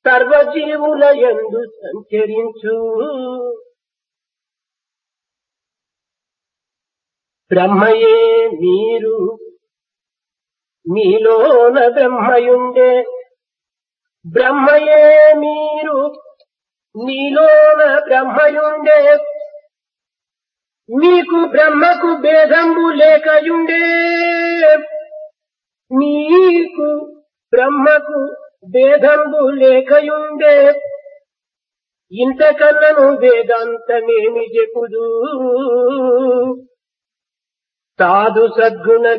సర్వజీవుల యందు సంచరించు బ్రహ్మయే మీరు మీలోన బ్రహ్మయుండే బ్రహ్మయే మీరు మీలోన బ్రహ్మయుండే మీకు బ్రహ్మకు భేదంబు లేకయుండే మీకు బ్రహ్మకు భేదంబు లేకయుండే ఇంతకన్నను వేదాంతమేమి చెప్పుదు సాధు సద్గుణ